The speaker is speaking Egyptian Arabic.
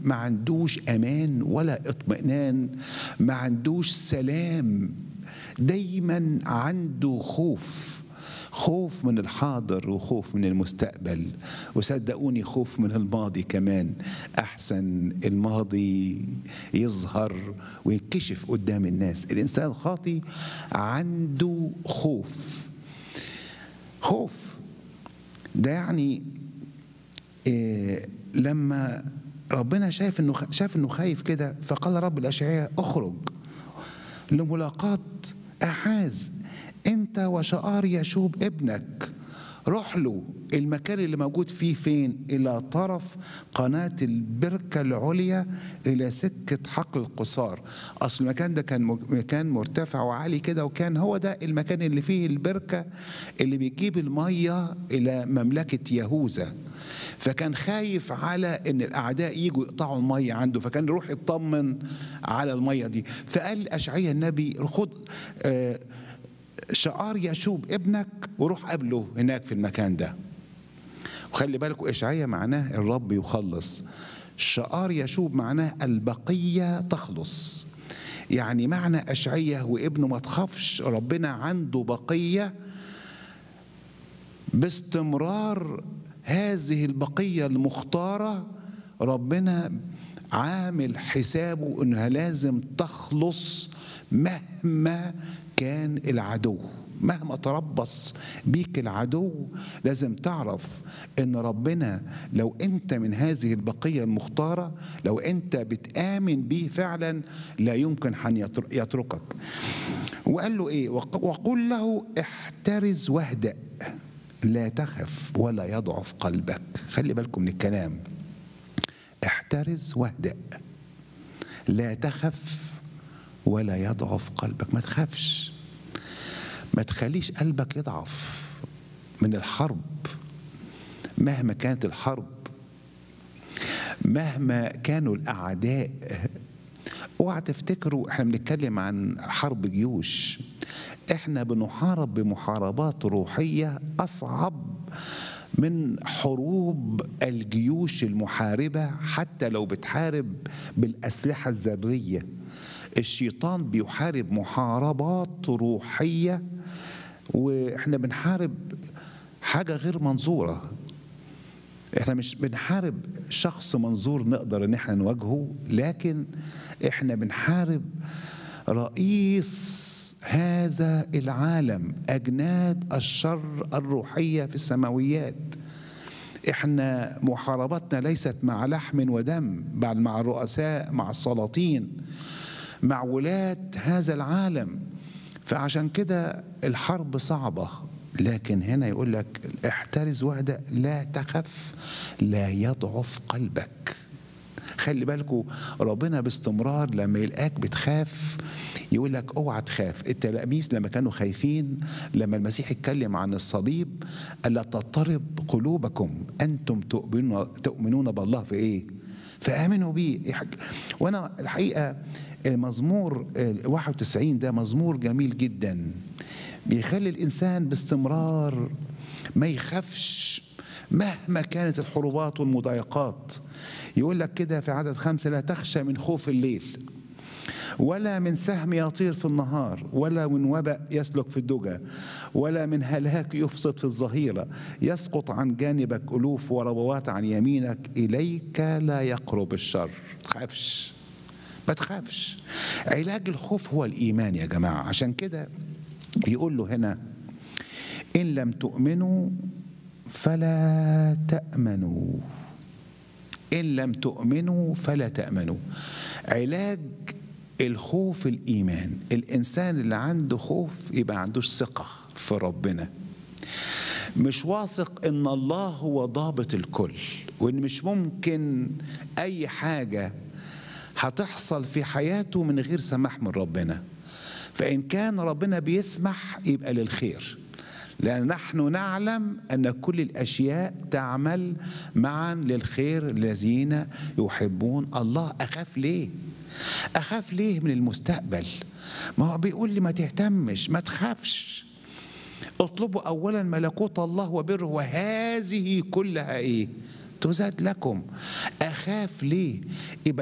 ما عندوش امان ولا اطمئنان ما عندوش سلام دايما عنده خوف خوف من الحاضر وخوف من المستقبل وصدقوني خوف من الماضي كمان احسن الماضي يظهر وينكشف قدام الناس الانسان الخاطي عنده خوف خوف ده يعني إيه لما ربنا شايف انه شاف انه خايف كده فقال رب الاشعياء اخرج لملاقاة احاز انت وشعار يشوب ابنك روح له المكان اللي موجود فيه فين الى طرف قناه البركه العليا الى سكه حقل القصار اصل المكان ده كان مكان مرتفع وعالي كده وكان هو ده المكان اللي فيه البركه اللي بيجيب الميه الى مملكه يهوذا فكان خايف على ان الاعداء يجوا يقطعوا الميه عنده فكان يروح يطمن على الميه دي فقال اشعياء النبي خد آه شعار يشوب ابنك وروح قابله هناك في المكان ده وخلي بالكم اشعياء معناه الرب يخلص شعار يشوب معناه البقيه تخلص يعني معنى اشعياء وابنه ما تخافش ربنا عنده بقيه باستمرار هذه البقيه المختاره ربنا عامل حسابه انها لازم تخلص مهما كان العدو مهما تربص بيك العدو لازم تعرف ان ربنا لو انت من هذه البقيه المختاره لو انت بتامن بيه فعلا لا يمكن ان يتركك وقال له ايه وقل له احترز واهدأ لا تخف ولا يضعف قلبك خلي بالكم من الكلام احترز واهدأ لا تخف ولا يضعف قلبك ما تخافش ما تخليش قلبك يضعف من الحرب مهما كانت الحرب مهما كانوا الاعداء اوعى تفتكروا احنا بنتكلم عن حرب جيوش احنا بنحارب بمحاربات روحيه اصعب من حروب الجيوش المحاربه حتى لو بتحارب بالاسلحه الذريه الشيطان بيحارب محاربات روحيه واحنا بنحارب حاجه غير منظوره احنا مش بنحارب شخص منظور نقدر ان احنا نواجهه لكن احنا بنحارب رئيس هذا العالم اجناد الشر الروحيه في السماويات احنا محاربتنا ليست مع لحم ودم بل مع الرؤساء مع السلاطين مع ولاة هذا العالم فعشان كده الحرب صعبة لكن هنا يقول لك احترز وحدة لا تخف لا يضعف قلبك خلي بالكم ربنا باستمرار لما يلقاك بتخاف يقول لك اوعى تخاف التلاميذ لما كانوا خايفين لما المسيح اتكلم عن الصليب الا تضطرب قلوبكم انتم تؤمنون تؤمنون بالله في ايه فامنوا بيه وانا الحقيقه المزمور 91 ده مزمور جميل جدا بيخلي الانسان باستمرار ما يخافش مهما كانت الحروبات والمضايقات يقول لك كده في عدد خمسة لا تخشى من خوف الليل ولا من سهم يطير في النهار ولا من وبأ يسلك في الدجى ولا من هلاك يفسد في الظهيرة يسقط عن جانبك ألوف وربوات عن يمينك إليك لا يقرب الشر تخافش ما تخافش علاج الخوف هو الإيمان يا جماعة عشان كده بيقول له هنا إن لم تؤمنوا فلا تأمنوا إن لم تؤمنوا فلا تأمنوا علاج الخوف الإيمان الإنسان اللي عنده خوف يبقى عندوش ثقة في ربنا مش واثق ان الله هو ضابط الكل وان مش ممكن اي حاجه هتحصل في حياته من غير سماح من ربنا فان كان ربنا بيسمح يبقى للخير لأن نحن نعلم أن كل الأشياء تعمل معا للخير الذين يحبون الله أخاف ليه؟ أخاف ليه من المستقبل؟ ما هو بيقول لي ما تهتمش ما تخافش اطلبوا أولا ملكوت الله وبره وهذه كلها إيه؟ تزاد لكم اخاف ليه يبقى